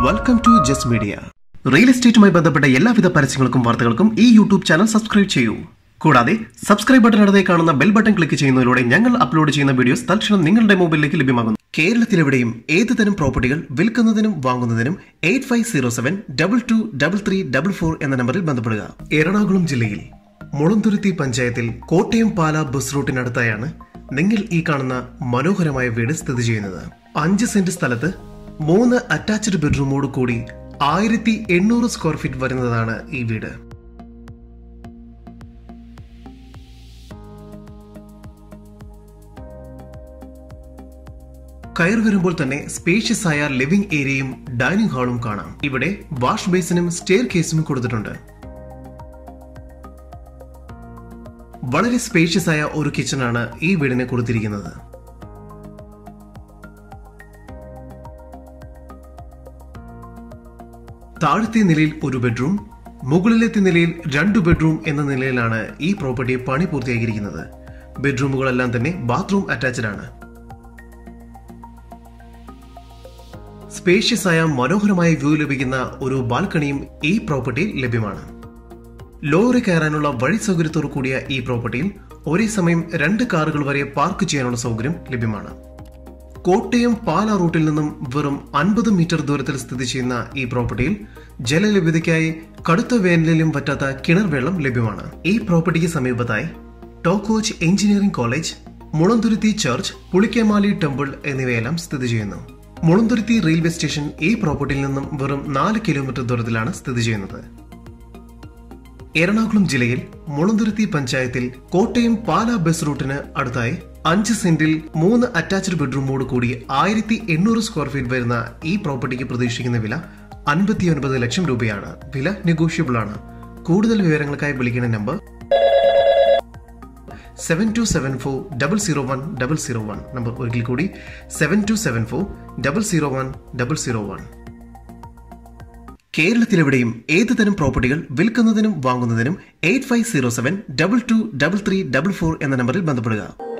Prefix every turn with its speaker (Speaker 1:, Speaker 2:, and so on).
Speaker 1: welcome to Just Media real എസ്റ്റേറ്റുമായി ബന്ധപ്പെട്ട എല്ലാവിധ പരസ്യങ്ങൾക്കും വാർത്തകൾക്കും ഈ യൂട്യൂബ് ചാനൽ സബ്സ്ക്രൈബ് ചെയ്യൂ കൂടാതെ സബ്സ്ക്രൈബ് ബട്ടൺ അടുത്തേ കാണുന്ന ബെൽ ബട്ടൺ ക്ലിക്ക് ചെയ്യുന്നതിലൂടെ ഞങ്ങൾ അപ്ലോഡ് ചെയ്യുന്ന വീഡിയോസ് തൽക്ഷണം നിങ്ങളുടെ മൊബൈലിലേക്ക് ലഭ്യമാകുന്നു കേരളത്തിലെവിടെയും ഏത് തരം പ്രോപ്പർട്ടികൾ വിൽക്കുന്നതിനും വാങ്ങുന്നതിനും eight five zero seven double two double three double four എന്ന നമ്പറിൽ ബന്ധപ്പെടുക എറണാകുളം ജില്ലയിൽ മുളന്തുരുത്തി പഞ്ചായത്തിൽ കോട്ടയം പാല ബസ് റൂട്ടിനടുത്തായാണ് നിങ്ങൾ ഈ കാണുന്ന മനോഹരമായ വീട് സ്ഥിതി ചെയ്യുന്നത് അഞ്ച് സെന്റ് സ്ഥലത്ത് മൂന്ന് അറ്റാച്ച്ഡ് ബെഡ്റൂമോട് കൂടി ആയിരത്തി എണ്ണൂറ് സ്ക്വയർ ഫീറ്റ് വരുന്നതാണ് ഈ വീട് കയറി വരുമ്പോൾ തന്നെ സ്പേഷ്യസ് ആയ ലിവിംഗ് ഏരിയയും ഡൈനിങ് ഹാളും കാണാം ഇവിടെ വാഷ് ബേസിനും സ്റ്റെയർ കേസും കൊടുത്തിട്ടുണ്ട് വളരെ സ്പേഷ്യസ് ആയ ഒരു കിച്ചണാണ് ഈ വീടിന് കൊടുത്തിരിക്കുന്നത് താഴത്തെ നിലയിൽ ഒരു ബെഡ്റൂം മുകളിലത്തെ നിലയിൽ രണ്ട് ബെഡ്റൂം എന്ന നിലയിലാണ് ഈ പ്രോപ്പർട്ടി പണി പൂർത്തിയാക്കിയിരിക്കുന്നത് ബെഡ്റൂമുകളെല്ലാം തന്നെ ബാത്റൂം അറ്റാച്ച്ഡ് ആണ് സ്പേഷ്യസ് ആയ മനോഹരമായ വ്യൂ ലഭിക്കുന്ന ഒരു ബാൽക്കണിയും ഈ പ്രോപ്പർട്ടിയിൽ ലഭ്യമാണ് ലോറി കയറാനുള്ള വഴി സൗകര്യത്തോടു കൂടിയ ഈ പ്രോപ്പർട്ടിയിൽ ഒരേ സമയം രണ്ട് കാറുകൾ വരെ പാർക്ക് ചെയ്യാനുള്ള സൗകര്യം ലഭ്യമാണ് കോട്ടയം പാല റൂട്ടിൽ നിന്നും വെറും അൻപത് മീറ്റർ ദൂരത്തിൽ സ്ഥിതി ചെയ്യുന്ന ഈ പ്രോപ്പർട്ടിയിൽ ജലലഭ്യതയ്ക്കായി കടുത്ത വേനലിലും പറ്റാത്ത കിണർ വെള്ളം ലഭ്യമാണ് ഈ പ്രോപ്പർട്ടിക്ക് സമീപത്തായി Toc H engineering college Mulanthuruthy church Pulikkemali temple എന്നിവയെല്ലാം സ്ഥിതി ചെയ്യുന്നു മുളന്തുരുത്തി റെയിൽവേ സ്റ്റേഷൻ ഈ പ്രോപ്പർട്ടിയിൽ നിന്നും വെറും നാല് കിലോമീറ്റർ ദൂരത്തിലാണ് സ്ഥിതി ചെയ്യുന്നത് എറണാകുളം ജില്ലയിൽ മുളന്തുരുത്തി പഞ്ചായത്തിൽ കോട്ടയം പാല ബസ് റൂട്ടിന് അടുത്തായി അഞ്ച് സെന്റിൽ മൂന്ന് അറ്റാച്ച്ഡ് ബെഡ്റൂമോട് കൂടി ആയിരത്തി എണ്ണൂറ് സ്ക്വയർ ഫീറ്റ് വരുന്ന ഈ പ്രോപ്പർട്ടിക്ക് പ്രതീക്ഷിക്കുന്ന വില അൻപത്തി ഒൻപത് ലക്ഷം രൂപയാണ് വില നെഗോഷ്യബിൾ ആണ് കൂടുതൽ വിവരങ്ങൾക്കായി വിളിക്കുന്ന number seven two seven four double zero one double zero one number ഒരിക്കൽ കൂടി seven two seven four double zero one double zero one കേരളത്തിലെവിടെയും ഏത് തരം പ്രോപ്പർട്ടികൾ വിൽക്കുന്നതിനും വാങ്ങുന്നതിനും eight five zero seven double two double three double four എന്ന നമ്പറിൽ ബന്ധപ്പെടുക